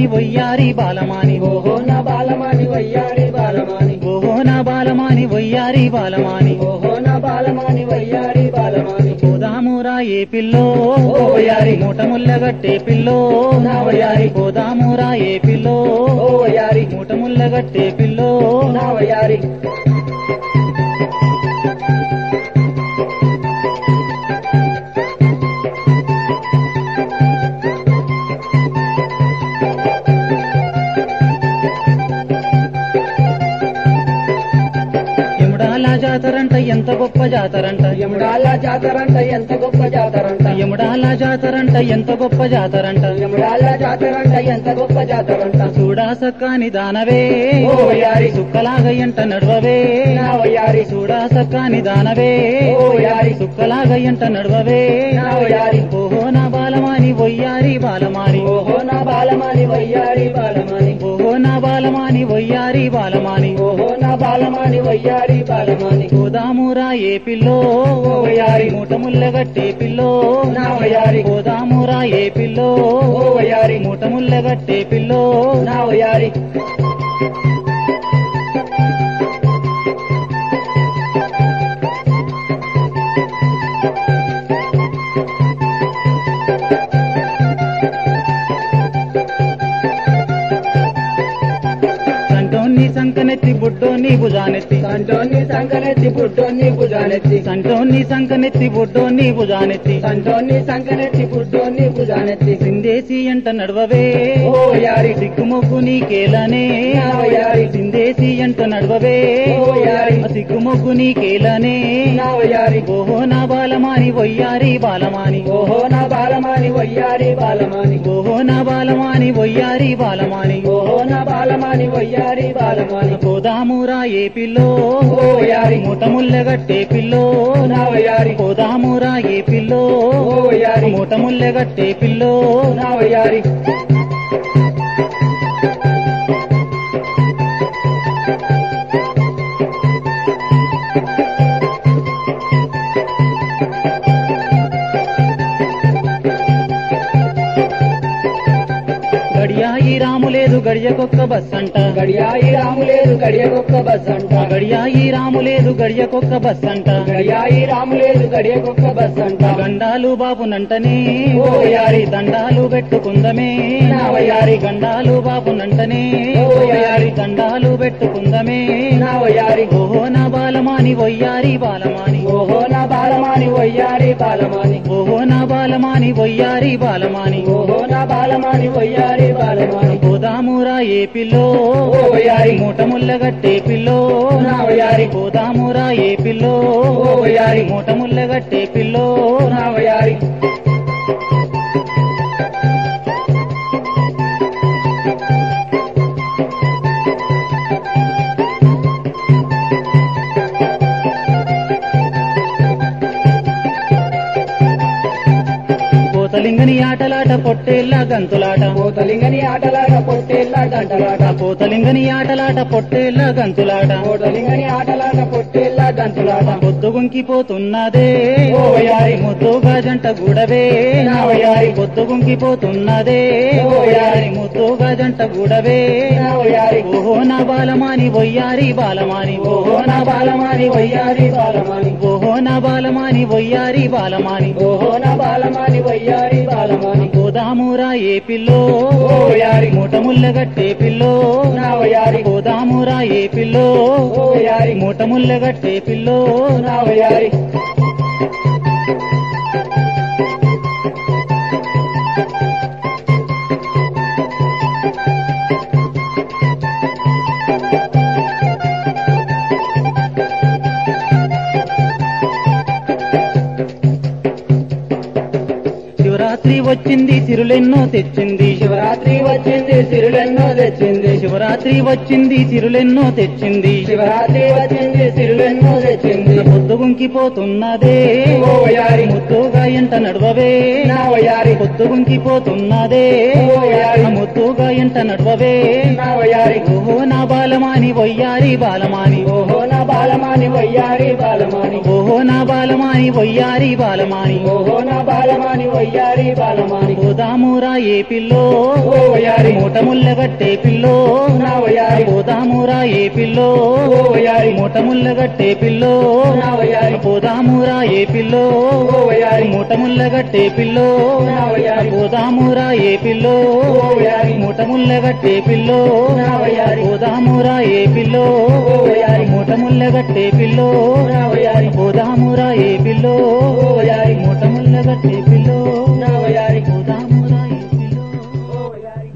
బాలమాని వయ్యారి బాలమాని ఓహో నా బాలమాని వయ్యారి బాలమాని ఓహో నా బాలమాని వయ్యారి బాలమాని ఓహో నా బాలమాని వయ్యారి బాలమాని పోదామురా ఏ పిల్లో ఓ వయ్యారి. మూట ముల్లగట్టే పిల్లో నా వయ్యారి. పోదామురా ఏ పిల్లో ఓ వయ్యారి మూట ముల్లగట్టే పిల్లో నా వయ్యారి యముడాల జాతరంట ఎంత గొప్ప జాతరంట యముడాల జాతరంట ఎంత గొప్ప జాతరంట యముడాల జాతరంట ఎంత గొప్ప జాతరంట యముడాల జాతరంట ఎంత గొప్ప జాతరంట చూడా సక్కాని దానవే ఓ వయ్యారి. సుక్కలాగయ్యంట నడవవే నా వయ్యారి చూడా సక్కాని దానవే ఓ వయ్యారి. సుక్కలాగయ్యంట నడవవే నా వయ్యారి ఓహో నా బాలమాని వయ్యారి బాలమాని ఓహో నా బాలమాని వయ్యారి బాలమాని ఓహో నా బాలమాని వయ్యారి బాలమాని ఓహో నా బాలమాని వయ్యారి బాలమాని గోదామురా ఏ పిల్లో ఓ వయ్యారి. మూట ముల్లగట్టే పిల్లో నా వయ్యారి. గోదామురా ఏ పిల్లో ఓ వయ్యారి. మూట ముల్లగట్టే పిల్లో నా వయ్యారి సంటోన్ని సంకనెత్తి బుడ్డోని భుజానెత్తి సంటోని సంకనెత్తి పుట్టోని భుజానెత్తి సంటోన్ని సంకనెత్తి బుడ్డోని భుజానెత్తి సంటోని సంకనెత్తి పుట్టోని భుజానెత్తి సిందేసి అంట నడవవే ఓ వయ్యారి సిగ్గుమొగ్గు నీకేలనే నా వయ్యారి. సిందేసి అంట నడవవే ఓ వయ్యారి. సిగ్గుమొగ్గు నీకేలనే నా వయ్యారి ఓహో నా బాలమాని వయ్యారి బాలమాని ఓహో నా బాలమాని వయ్యారి బాలమాని ఓహో నా బాలమాని వయ్యారి బాలమాని ఓహో నా బాలమాని వయ్యారి బాలమాని పోదామురా ఏ పిల్లో ఓ వయ్యారి. మూట ముల్లెగట్టే పిల్లో నా వయ్యారి పోదామురా ఏ పిల్లో ఓ వయ్యారి. మూట ముల్లెగట్టే పిల్లో నా వయ్యారి గడియాయి రాము లేదు గడియకొక్క బస్ అంట గడియాయి రాము లేదు గడియకొక్క బస్ అంట గడియాయి రాము లేదు గడియకొక్క బస్ అంట గడియాయి రాము లేదు గడియకొక్క బస్ అంట గండాలు బాబునంటనే ఓ వయ్యారి. దండాలు పెట్టుకుందమే నా వయ్యారి. గండాలు బాబునంటనే ఓ వయ్యారి. దండాలు పెట్టుకుందమే నా వయ్యారి ఓహో నా బాలమాని వయ్యారి బాలమాని ఓహో నా బాలమాని వయ్యారి బాలమాని ఓహో నా బాలమాని వయ్యారి బాలమాని ఓహో నా బాలమాని వయ్యారి బాలమాని పోదామురా ఏ పిల్లో ఓ వయ్యారి. మూట ముల్లగట్టే పిల్లో నా వయ్యారి. పోదామురా ఏ పిల్లో ఓ వయ్యారి. మూట ముల్లగట్టే పిల్లో నా వయ్యారి పోతలింగని ఆటలాట పొట్టేళ్ళ గంతులాట పోతలింగని ఆటలాట పొట్టేళ్ళ గంటలాట పోతలింగని ఆటలాట పొట్టేళ్ళ గంతులాట పోతలింగని ఆటలాట పొట్టేళ్ళ గంతులాట పొద్దుగుంకిపోతున్నదే ఓ వయ్యారి. ముద్దుగా జంట గూడవే నా వయ్యారి. పొద్దుగుంకిపోతున్నదే ఓ వయ్యారి. ముద్దుగా జంట గూడవే నా వయ్యారి ఓహో నా బాలమాని వయ్యారి బాలమాని ఓహో నా బాలమాని వయ్యారి బాలమాని ఓహో నా బాలమాని వయ్యారి బాలమాని ఓహో నా బాలమాని వయ్యారి బాలమాని పోదామురా ఏ పిల్లో ఓ వయ్యారి మూట ముల్లగట్టే పిల్లో నా వయ్యారి పోదామురా ఏ పిల్లో ఓ వయ్యారి మూట ముల్లగట్టే పిల్లో నా వయ్యారి శివరాత్రి వచ్చింది సిరులెన్నో తెచ్చింది శివరాత్రి వచ్చింది సిరులెన్నో తెచ్చింది శివరాత్రి వచ్చింది సిరులెన్నో తెచ్చింది శివరాత్రి వచ్చింది సిరులెన్నో తెచ్చింది పొద్దుగుంకిపోతున్నదే ఓ వయ్యారి ముద్దుగా ఎంట నడవవే నా వయ్యారి పొద్దుగుంకిపోతున్నదే ఓ వయ్యారి ముద్దుగా ఎంట నడవవే నా వయ్యారి ఓహో నా బాలమాని వయ్యారి బాలమాని ఓహో నా బాలమాని వయ్యారి బాలమాని ఓహో ఓహో నా బాలమాని వయ్యారి బాలమాని ఓహో నా బాలమాని వయ్యారి బాలమాని పోదామురా ఏ పిల్లో ఓ వయ్యారి మూట ముల్లగట్టే పిల్లో నా వయ్యారి పోదామురా ఏ పిల్లో ఓ వయ్యారి మూట ముల్లగట్టే పిల్లో నా వయ్యారి పోదామురా ఏ పిల్లో ఓ వయ్యారి మూట ముల్లగట్టే పిల్లో నా వయ్యారి పోదామురా ఏ పిల్లో ఓ వయ్యారి మూట ముల్లగట్టే పిల్లో నా వయ్యారి పోదామురా ఏ పిల్లో ఓ వయ్యారి మూట ముల్లగట్టే పిల్లో నా వయ్యారి పోదామురా ఏ పిల్లో ఓ వయ్యారి మూట